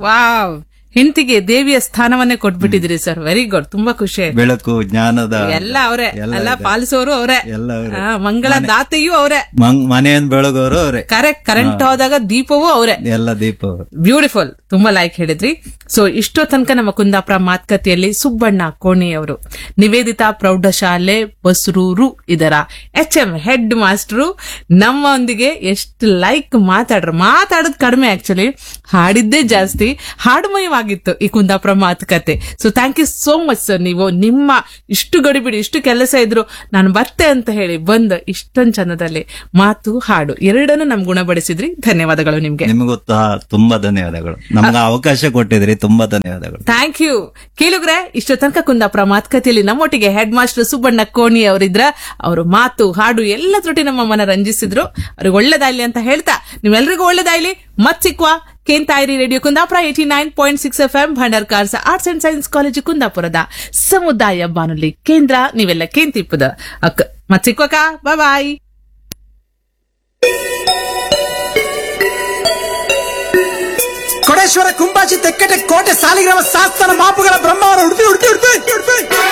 Wow ಹೆಂಡತಿಗೆ ದೇವಿಯ ಸ್ಥಾನವನ್ನೇ ಕೊಟ್ಬಿಟ್ಟಿದ್ರಿ ಸರ್ ವೆರಿ ಗುಡ್ ತುಂಬಾ ಖುಷಿ ಆಯ್ತು ಬೆಳಕು ಜ್ಞಾನದ ಎಲ್ಲ ಅವರೇ ಎಲ್ಲ ಎಲ್ಲ ಇದೆ. ಪಾಲಿಸೋರು ಅವರೇ ಎಲ್ಲ ಅವ್ರೇ. ಮಂಗಳ ದಾತೆಯೂ ಅವರೇ ಮಂಗ್- ಮನೆಯನ್ನು ಬೆಳಗೋರು ಅವ್ರೆ ಕರೆಕ್ಟ್ ಕರೆಂಟ್ ಹೋದಾಗ ದೀಪವೂ ಅವರೇ ಎಲ್ಲ ದೀಪ ಅವ್ರೆ. ಬ್ಯೂಟಿಫುಲ್ ತುಂಬಾ ಲೈಕ್ ಹೇಳಿದ್ರಿ ಸೊ ಇಷ್ಟೋ ತನಕ ನಮ್ಮ ಕುಂದಾಪುರ ಮಾತುಕತೆಯಲ್ಲಿ ಸುಬ್ಬಣ್ಣ ಕೋಣಿ ಅವರು ನಿವೇದಿತಾ ಪ್ರೌಢಶಾಲೆ ಬಸ್ರೂರು ಇದರ ಎಚ್ ಎಂ ಹೆಡ್ ಮಾಸ್ಟರು ನಮ್ಮೊಂದಿಗೆ ಎಷ್ಟು ಲೈಕ್ ಮಾತಾಡ್ರು ಮಾತಾಡೋದು ಕಡಿಮೆ ಆಕ್ಚುಲಿ ಹಾಡಿದ್ದೇ ಜಾಸ್ತಿ ಹಾಡುಮಯವಾಗಿತ್ತು ಈ ಕುಂದಾಪುರ ಮಾತುಕತೆ so thank you so much sir ನೀವು ನಿಮ್ಮ ಇಷ್ಟು ಗಡಿಬಿಡಿ ಇಷ್ಟು ಕೆಲಸ ಇದ್ರು ನಾನು ಬರ್ತೆ ಅಂತ ಹೇಳಿ ಬಂದು ಇಷ್ಟೊಂದು ಚಂದದಲ್ಲಿ ಮಾತು ಹಾಡು ಎರಡನ್ನೂ ನಮ್ ಗುಣಪಡಿಸಿದ್ರಿ ಧನ್ಯವಾದಗಳು ನಿಮ್ಗೆ ನಿಮಗೂ ತ- ತುಂಬಾ ಧನ್ಯವಾದಗಳು ನಮ್ಗೆ ಅವಕಾಶ ಕೊಟ್ಟಿದ್ರಿ ತುಂಬಾ ಧನ್ಯವಾದಗಳು ಥ್ಯಾಂಕ್ ಯು ಕೇಳುಗ್ರೆ ಇಷ್ಟು ತನಕ ಕುಂದಾಪುರ ಮಾತುಕತೆಯಲ್ಲಿ ನಮ್ಮೊಟ್ಟಿಗೆ ಹೆಡ್ ಮಾಸ್ಟರ್ ಸುಬ್ಬಣ್ಣ ಕೋಣಿ ಅವರಿದ್ರ ಅವರು ಮಾತು ಹಾಡು ಎಲ್ಲ ತ್ರುಟಿ ನಮ್ಮ ಮನ ರಂಜಿಸಿದ್ರು ಅವ್ರಿಗೆ ಒಳ್ಳೇದಾಗ್ಲಿ ಅಂತ ಹೇಳ್ತಾ ನಿಮ್ಮೆಲ್ರಿಗೂ ಒಳ್ಳೇದಾಗ್ಲಿ ಮತ್ ಸಿಕ್ವಾ ಕೇಂತಾಯಿರಿ radio Kundapura eighty nine point six F M Bhandarkars arts and science college ಕುಂದಾಪುರದ ಸಮುದಾಯ ಬಾನುಲಿ ಕೇಂದ್ರ ನೀವೆಲ್ಲ ಕೇಂತಿಪ್ಪದ ಅಕ್ಕ ಮತ್ ಸಿಕ್ವಕ ಬಾಯ್ ಕೊಡೇಶ್ವರ ಕುಂಬಾಜಿ ತೆಕ್ಕಟೆ ಕೋಟೆ ಸಾಲಿಗ್ರಾಮ ಶಾಸ್ತ್ರ ಮಾಪುಗಳ ಬ್ರಹ್ಮವರ ಉಡುಪಿ ಉಡುಪಿ ಉಡುಪಿ ಉಡುಪಿ